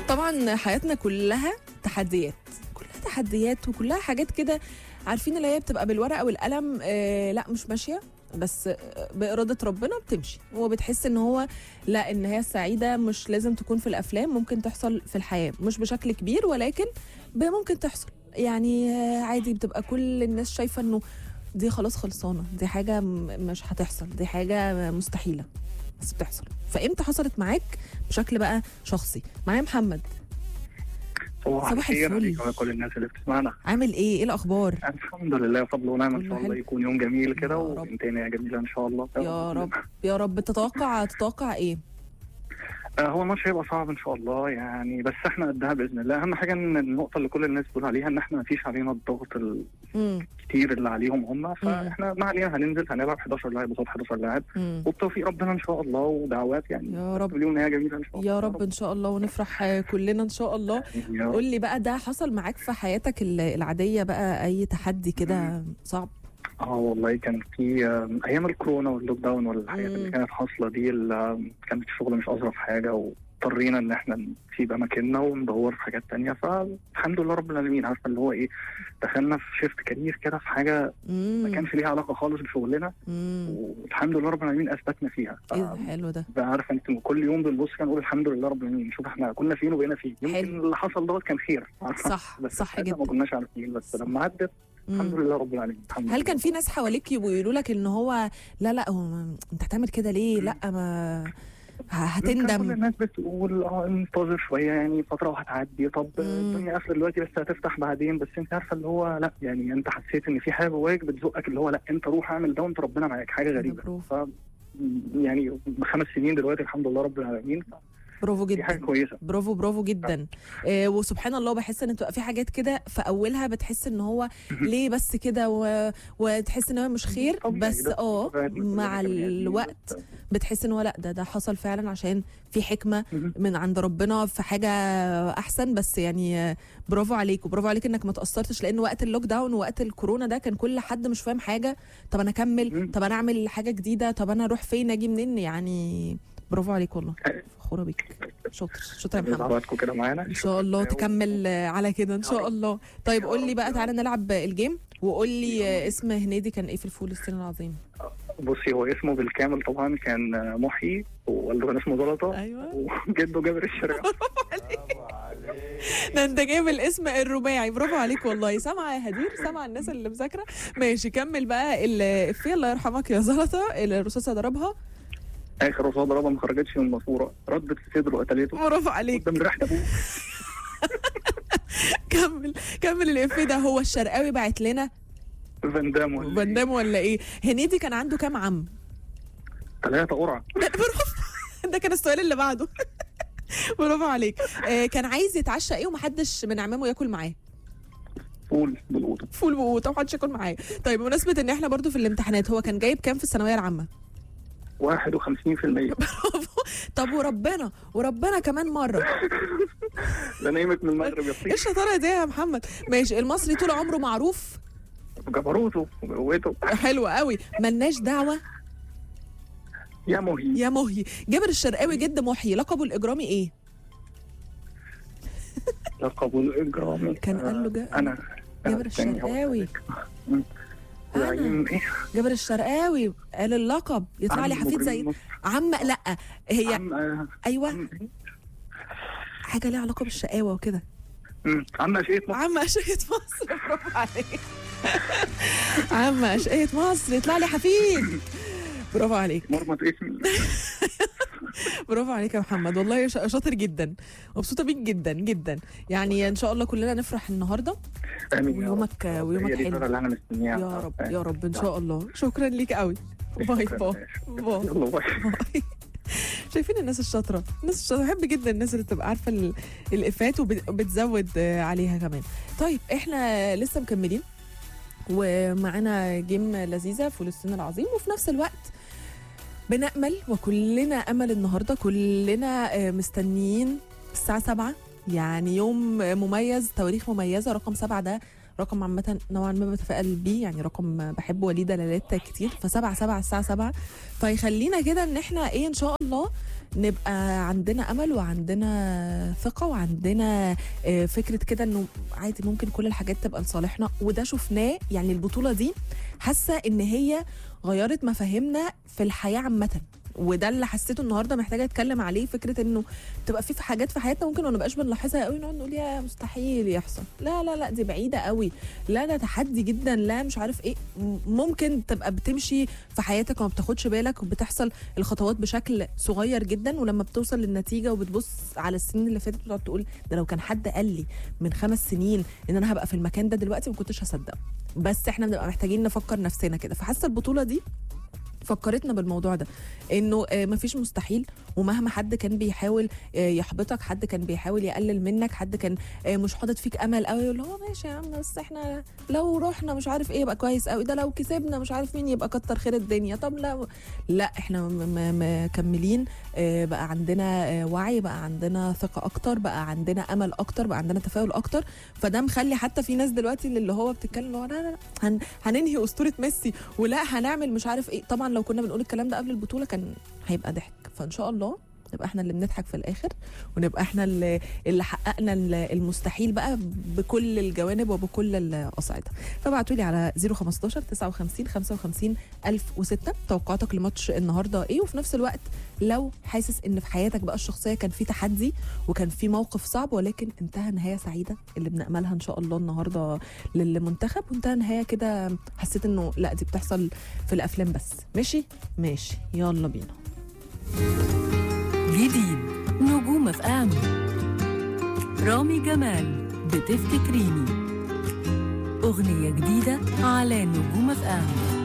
طبعا حياتنا كلها تحديات كلها تحديات وكلها حاجات كده عارفين اللي هي بتبقى بالورقه والقلم آه لا مش ماشيه بس آه، بإرادة ربنا بتمشي وبتحس ان هو لا ان هي السعيدة مش لازم تكون في الافلام ممكن تحصل في الحياة مش بشكل كبير ولكن ب- ممكن تحصل يعني آه، عادي بتبقى كل الناس شايفة انه دي خلاص خلصانة دي حاجة م- مش هتحصل دي حاجة مستحيلة بس بتحصل فامتى حصلت معاك بشكل بقى شخصي معايا محمد صباح صباح الخير الفل. عليكم وكل الناس اللي بتسمعنا عامل ايه ايه الاخبار الحمد لله فضل ونعم ان كله شاء الله حلو. يكون يوم جميل كده يا رب. وانتهينا يا جميله ان شاء الله يا رب يا رب تتوقع تتوقع ايه آه، هو الماتش هيبقى صعب ان شاء الله يعني بس احنا قدها باذن الله اهم حاجه ان النقطه اللي كل الناس بتقول عليها ان احنا ما فيش علينا الضغط مم. الكتير اللي عليهم هم فاحنا ما علينا هننزل هنلعب 11 لاعب قصاد 11 لاعب مم. وبتوفيق ربنا ان شاء الله ودعوات يعني يا رب اليوم نهايه جميله ان شاء الله يا رب ان شاء الله ونفرح آه، كلنا ان شاء الله يا رب. قول لي بقى ده حصل معاك في حياتك ال- العاديه بقى اي تحدي كده صعب اه والله كان في آه، ايام الكورونا واللوك داون والحاجات مم. اللي كانت حاصله دي ال- كانت الشغل مش اظرف حاجه واضطرينا ان احنا نسيب اماكننا وندور في حاجات تانية فالحمد لله رب العالمين عارفه اللي هو ايه دخلنا في شيفت كارير كده في حاجه ما مم. كانش ليها علاقه خالص بشغلنا مم. والحمد لله رب العالمين اثبتنا فيها ايه ده حلو ده بقى عارفه انت كل يوم بنبص كده نقول الحمد لله رب العالمين شوف احنا كنا فين وبقينا فين يمكن حلو. اللي حصل دوت كان خير عارفة؟ صح بس صح ساعتها ما جدا كناش عارفين بس لما عدت الحمد مم. لله رب العالمين الحمد هل لله. كان في ناس حواليك يبقوا يقولوا لك ان هو لا لا هو ما- انت هتعمل كده ليه لا ما ه- كان كل هتندم الناس بتقول اه انتظر شويه يعني فتره وهتعدي طب مم. الدنيا قافله دلوقتي بس هتفتح بعدين بس انت عارفه اللي هو لا يعني انت حسيت ان في حاجه جواك بتزقك اللي هو لا انت روح اعمل ده وانت ربنا معاك حاجه غريبه برافو. ف يعني بخمس سنين دلوقتي الحمد لله رب العالمين برافو دي حاجه جدا كويسه برافو برافو جدا آه وسبحان الله بحس ان بتبقى في حاجات كده في اولها بتحس ان هو ليه بس كده و... وتحس ان هو مش خير طبيعي، بس ده اه طبيعي كلنا مع كبني آدمين، الوقت بس- بتحس ان هو لا ده ده حصل فعلا عشان في حكمه مهم. من عند ربنا في حاجه احسن بس يعني آه، برافو عليك وبرافو عليك انك ما تاثرتش لان وقت اللوك داون ووقت الكورونا ده كان كل حد مش فاهم حاجه طب انا اكمل مم. طب انا اعمل حاجه جديده طب انا اروح فين اجي منين يعني برافو عليك والله أيوة. فخوره بيك شاطر شاطر يا محمد دعواتكم كده معانا ان شاء الله تكمل آه، على كده ان شاء الله طيب قول لي بقى تعالى نلعب الجيم وقول لي آه، اسم هنيدي كان ايه في الفول الصين العظيم بصي هو اسمه بالكامل طبعا كان محيي ووالده كان اسمه زلطه ايوه وجده جابر الشريعه ده انت جايب الاسم الرباعي برافو عليك والله سامعه يا هدير سامعه الناس اللي مذاكره ماشي كمل بقى الافيه الله يرحمك يا زلطه الرصاصه ضربها اخر رصاصه ضربها ما خرجتش من الماسوره ردت في صدره وقتلته برافو عليك قدام ريحه ابوه كمل كمل الافيه ده هو الشرقاوي بعت لنا فان دام ولا فان دام ولا ايه هنيدي كان عنده كام عم ثلاثه قرعه ده كان السؤال اللي بعده برافو عليك آه كان عايز يتعشى ايه ومحدش من عمامه ياكل معاه فول بالقوطه فول بقوطه ومحدش ياكل معاه طيب بمناسبه ان احنا برضو في الامتحانات هو كان جايب كام في الثانويه العامه 51% برافو طب وربنا وربنا كمان مره ده نايمك من المغرب يا ايه سيدي الشطاره دي يا محمد ماشي المصري طول عمره معروف جبروته وقوته حلو قوي ملناش دعوه يا مهي يا مهي جابر الشرقاوي جد محيي لقبه الاجرامي ايه لقبه الاجرامي كان قال له جا- انا جابر استني الشرقاوي مم. أنا. زعيم ايه جابر الشرقاوي قال اللقب يطلع لي عم حفيد زي مجرم عم لا هي عم آه، ايوه عم حاجه ليها علاقه بالشقاوه وكده مم. عم اشقية مصر عم اشقية مصر برافو عليك عم اشقية مصر يطلع لي حفيد برافو عليك مرمط اسمي برافو عليك يا محمد والله شا- شاطر جدا مبسوطه بيك جدا جدا يعني ان شاء الله كلنا نفرح النهارده امين يا رب. ويومك ويومك هي دي حلو الفترة اللي انا مستنياها يا رب يا رب ان شاء الله شكرا ليك قوي باي باي باي يلا باي باي. شايفين الناس الشاطره الناس الشاطره بحب جدا الناس اللي تبقى عارفه ال- الافات وبت- وبتزود آه، عليها كمان طيب احنا لسه مكملين ومعانا جيم لذيذه فلسطين العظيم وفي نفس الوقت بنأمل وكلنا أمل النهاردة كلنا آه، مستنيين الساعة سبعة يعني يوم آه، مميز تواريخ مميزة رقم سبعة ده رقم عامة نوعا ما بتفائل بيه يعني رقم بحبه وليه دلالات كتير فسبعة سبعة الساعة سبعة فيخلينا كده ان احنا ايه ان شاء الله نبقى عندنا امل وعندنا ثقه وعندنا آه، فكره كده انه عادي ممكن كل الحاجات تبقى لصالحنا وده شفناه يعني البطوله دي حاسه ان هي غيرت مفاهيمنا في الحياه عامه وده اللي حسيته النهارده محتاجه اتكلم عليه فكره انه تبقى في في حاجات في حياتنا ممكن ما نبقاش بنلاحظها قوي نقعد نقول يا مستحيل يحصل لا لا لا دي بعيده قوي لا ده تحدي جدا لا مش عارف ايه م- ممكن تبقى بتمشي في حياتك وما بتاخدش بالك وبتحصل الخطوات بشكل صغير جدا ولما بتوصل للنتيجه وبتبص على السنين اللي فاتت بتقعد تقول ده لو كان حد قال لي من خمس سنين ان انا هبقى في المكان ده دلوقتي ما كنتش هصدقه بس احنا بنبقى محتاجين نفكر نفسنا كده فحاسه البطوله دي فكرتنا بالموضوع ده انه آه، مفيش مستحيل ومهما حد كان بيحاول آه، يحبطك حد كان بيحاول يقلل منك حد كان آه، مش حاطط فيك امل قوي يقول هو ماشي يا عم بس احنا لو رحنا مش عارف ايه يبقى كويس قوي ده لو كسبنا مش عارف مين يبقى كتر خير الدنيا طب لا لا احنا م- م- مكملين آه، بقى عندنا آه، وعي بقى عندنا ثقه اكتر بقى عندنا امل اكتر بقى عندنا تفاؤل اكتر فده مخلي حتى في ناس دلوقتي اللي هو بتتكلم اللي هو لا لا لا هن هننهي اسطوره ميسي ولا هنعمل مش عارف ايه طبعا لو كنا بنقول الكلام ده قبل البطوله كان هيبقى ضحك فان شاء الله نبقى احنا اللي بنضحك في الاخر ونبقى احنا اللي, اللي حققنا ال- المستحيل بقى بكل الجوانب وبكل الاصعده فبعتوا لي على 015 59 55 1006 توقعاتك لماتش النهارده ايه وفي نفس الوقت لو حاسس ان في حياتك بقى الشخصيه كان في تحدي وكان في موقف صعب ولكن انتهى نهايه سعيده اللي بناملها ان شاء الله النهارده للمنتخب وانتهى نهايه كده حسيت انه لا دي بتحصل في الافلام بس ماشي ماشي يلا بينا جديد نجوم اف ام رامي جمال بتفتكريني أغنية جديدة على نجوم اف ام